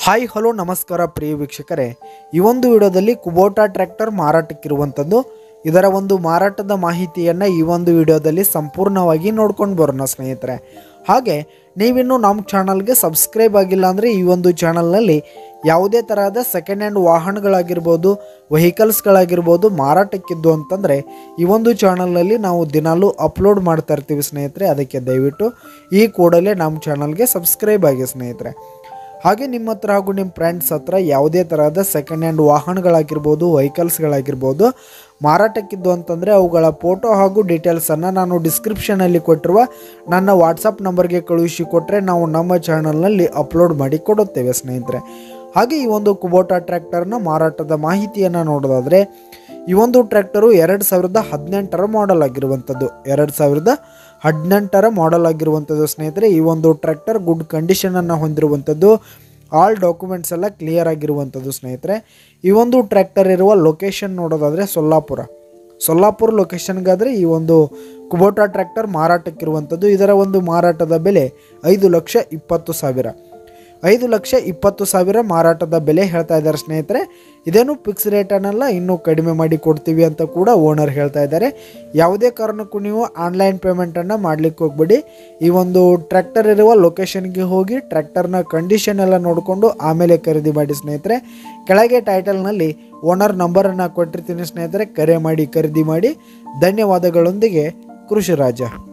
hi hello ನಮಸ್ಕಾರ ಪ್ರಿಯ ವೀಕ್ಷಕರೇ ಈ ಒಂದು ವಿಡಿಯೋದಲ್ಲಿ ಕುಬೋಟಾ ಟ್ರ್ಯಾಕ್ಟರ್ ಮಾರಾಟಕ್ಕಿರುವಂಥದ್ದು ಇದರ ಒಂದು ಮಾರಾಟದ ಮಾಹಿತಿಯನ್ನು ಈ ಒಂದು ವಿಡಿಯೋದಲ್ಲಿ ಸಂಪೂರ್ಣವಾಗಿ ನೋಡ್ಕೊಂಡು ಬರೋಣ ಸ್ನೇಹಿತರೆ ಹಾಗೆ ನೀವಿನ್ನೂ ನಮ್ಮ ಚಾನಲ್ಗೆ ಸಬ್ಸ್ಕ್ರೈಬ್ ಆಗಿಲ್ಲ ಅಂದರೆ ಈ ಒಂದು ಚಾನಲ್ನಲ್ಲಿ ಯಾವುದೇ ತರಹದ ಸೆಕೆಂಡ್ ಹ್ಯಾಂಡ್ ವಾಹನಗಳಾಗಿರ್ಬೋದು ವೆಹಿಕಲ್ಸ್ಗಳಾಗಿರ್ಬೋದು ಮಾರಾಟಕ್ಕಿದ್ದು ಅಂತಂದರೆ ಈ ಒಂದು ಚಾನಲ್ನಲ್ಲಿ ನಾವು ದಿನಾಲೂ ಅಪ್ಲೋಡ್ ಮಾಡ್ತಾ ಇರ್ತೀವಿ ಸ್ನೇಹಿತರೆ ಅದಕ್ಕೆ ದಯವಿಟ್ಟು ಈ ಕೂಡಲೇ ನಮ್ಮ ಚಾನಲ್ಗೆ ಸಬ್ಸ್ಕ್ರೈಬ್ ಆಗಿ ಸ್ನೇಹಿತರೆ ಹಾಗೆ ನಿಮ್ಮ ಹತ್ರ ಹಾಗೂ ನಿಮ್ಮ ಫ್ರೆಂಡ್ಸ್ ಹತ್ರ ಯಾವುದೇ ತರಹದ ಸೆಕೆಂಡ್ ಹ್ಯಾಂಡ್ ವಾಹನಗಳಾಗಿರ್ಬೋದು ವೆಹಿಕಲ್ಸ್ಗಳಾಗಿರ್ಬೋದು ಮಾರಾಟಕ್ಕಿದ್ದು ಅಂತಂದರೆ ಅವುಗಳ ಫೋಟೋ ಹಾಗೂ ಡೀಟೇಲ್ಸನ್ನು ನಾನು ಡಿಸ್ಕ್ರಿಪ್ಷನಲ್ಲಿ ಕೊಟ್ಟಿರುವ ನನ್ನ ವಾಟ್ಸಪ್ ನಂಬರ್ಗೆ ಕಳುಹಿಸಿ ಕೊಟ್ಟರೆ ನಾವು ನಮ್ಮ ಚಾನಲ್ನಲ್ಲಿ ಅಪ್ಲೋಡ್ ಮಾಡಿ ಕೊಡುತ್ತೇವೆ ಸ್ನೇಹಿತರೆ ಹಾಗೆ ಈ ಒಂದು ಕುಬೋಟಾ ಟ್ರ್ಯಾಕ್ಟರ್ನ ಮಾರಾಟದ ಮಾಹಿತಿಯನ್ನು ನೋಡೋದಾದರೆ ಈ ಒಂದು ಟ್ರ್ಯಾಕ್ಟರು ಎರಡು ಸಾವಿರದ ಹದಿನೆಂಟರ ಮಾಡೆಲ್ ಆಗಿರುವಂಥದ್ದು ಎರಡು ಸಾವಿರದ ಹದಿನೆಂಟರ ಮಾಡೆಲ್ ಆಗಿರುವಂಥದ್ದು ಸ್ನೇಹಿತರೆ ಈ ಒಂದು ಟ್ರ್ಯಾಕ್ಟರ್ ಗುಡ್ ಕಂಡೀಷನನ್ನು ಹೊಂದಿರುವಂಥದ್ದು ಆಲ್ ಡಾಕ್ಯುಮೆಂಟ್ಸ್ ಎಲ್ಲ ಕ್ಲಿಯರ್ ಆಗಿರುವಂಥದ್ದು ಸ್ನೇಹಿತರೆ ಈ ಒಂದು ಟ್ರ್ಯಾಕ್ಟರ್ ಇರುವ ಲೊಕೇಶನ್ ನೋಡೋದಾದರೆ ಸೊಲ್ಲಾಪುರ ಸೊಲ್ಲಾಪುರ ಲೊಕೇಶನ್ಗಾದರೆ ಈ ಒಂದು ಕುಬೋಟಾ ಟ್ರ್ಯಾಕ್ಟರ್ ಮಾರಾಟಕ್ಕಿರುವಂಥದ್ದು ಇದರ ಒಂದು ಮಾರಾಟದ ಬೆಲೆ ಐದು ಲಕ್ಷ ಇಪ್ಪತ್ತು ಸಾವಿರ ಐದು ಲಕ್ಷ ಇಪ್ಪತ್ತು ಸಾವಿರ ಮಾರಾಟದ ಬೆಲೆ ಹೇಳ್ತಾ ಇದ್ದಾರೆ ಸ್ನೇಹಿತರೆ ಇದೇನು ಫಿಕ್ಸ್ ರೇಟನ್ನೆಲ್ಲ ಇನ್ನೂ ಕಡಿಮೆ ಮಾಡಿ ಕೊಡ್ತೀವಿ ಅಂತ ಕೂಡ ಓನರ್ ಹೇಳ್ತಾ ಇದ್ದಾರೆ ಯಾವುದೇ ಕಾರಣಕ್ಕೂ ನೀವು ಆನ್ಲೈನ್ ಪೇಮೆಂಟನ್ನು ಮಾಡಲಿಕ್ಕೆ ಹೋಗ್ಬೇಡಿ ಈ ಒಂದು ಟ್ರ್ಯಾಕ್ಟರ್ ಇರುವ ಲೊಕೇಶನ್ಗೆ ಹೋಗಿ ಟ್ರ್ಯಾಕ್ಟರ್ನ ಕಂಡೀಷನ್ ಎಲ್ಲ ನೋಡಿಕೊಂಡು ಆಮೇಲೆ ಖರೀದಿ ಮಾಡಿ ಸ್ನೇಹಿತರೆ ಕೆಳಗೆ ಟೈಟಲ್ನಲ್ಲಿ ಓನರ್ ನಂಬರನ್ನು ಕೊಟ್ಟಿರ್ತೀನಿ ಸ್ನೇಹಿತರೆ ಕರೆ ಮಾಡಿ ಖರೀದಿ ಮಾಡಿ ಧನ್ಯವಾದಗಳೊಂದಿಗೆ ಕೃಷಿ ರಾಜ